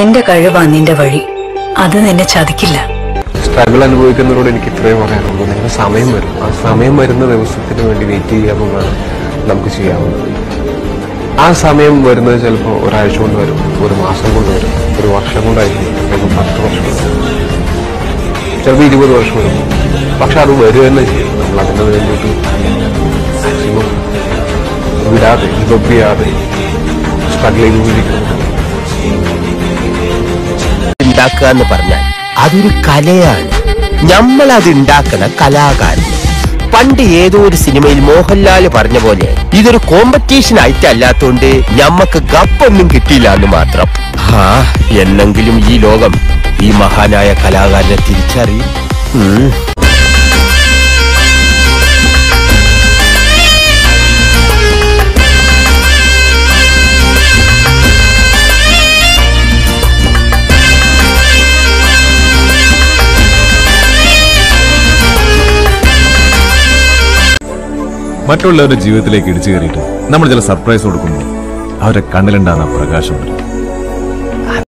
എന്റെ കഴിവാ നിന്റെ വഴി അത് നിന്നെ ചതിക്കില്ല സ്ട്രഗിൾ അനുഭവിക്കുന്നവരോട് എനിക്ക് ഇത്രയും പറയാനുള്ളൂ നിങ്ങളുടെ സമയം വരും ആ സമയം വരുന്ന ദിവസത്തിന് വേണ്ടി വെയിറ്റ് ചെയ്യാമെന്നാണ് നമുക്ക് ചെയ്യാവുന്നത് ആ സമയം വരുന്നത് ചിലപ്പോൾ ഒരാഴ്ച കൊണ്ട് വരും ഒരു മാസം കൊണ്ട് വരും ഒരു വർഷം കൊണ്ടായിരിക്കും ചിലപ്പോൾ പത്ത് വർഷം കൊണ്ട് വരും. ചിലപ്പോൾ ഇരുപത് വർഷം വരും പക്ഷെ അത് വരിക തന്നെ ചെയ്യും നമ്മൾ അതിന് വേണ്ടിയിട്ട് മാക്സിമം വിടാതെ ഗിവപ്പ് ചെയ്യാതെ സ്ട്രഗിൾ ചെയ്തുകൊണ്ടിരിക്കുന്നത് ഉണ്ടാക്കുക എന്ന് പറഞ്ഞാൽ അതൊരു കലയാണ് നമ്മൾ അത് ഉണ്ടാക്കണ കലാകാരൻ പണ്ട് ഏതോ ഒരു സിനിമയിൽ മോഹൻലാൽ പറഞ്ഞ പോലെ ഇതൊരു കോമ്പറ്റീഷൻ ആയിട്ടല്ലാത്തോണ്ട് ഞമ്മക്ക് ഗപ്പൊന്നും കിട്ടിയില്ല എന്ന് മാത്രം ആ എന്നെങ്കിലും ഈ ലോകം ഈ മഹാനായ കലാകാരനെ തിരിച്ചറിയും ഉം. മറ്റുള്ളവരുടെ ജീവിതത്തിലേക്ക് ഇടിച്ചു കയറിയിട്ട് നമ്മൾ ചില സർപ്രൈസ് കൊടുക്കുമ്പോൾ അവരുടെ കണ്ണിലുണ്ടാകുന്ന പ്രകാശം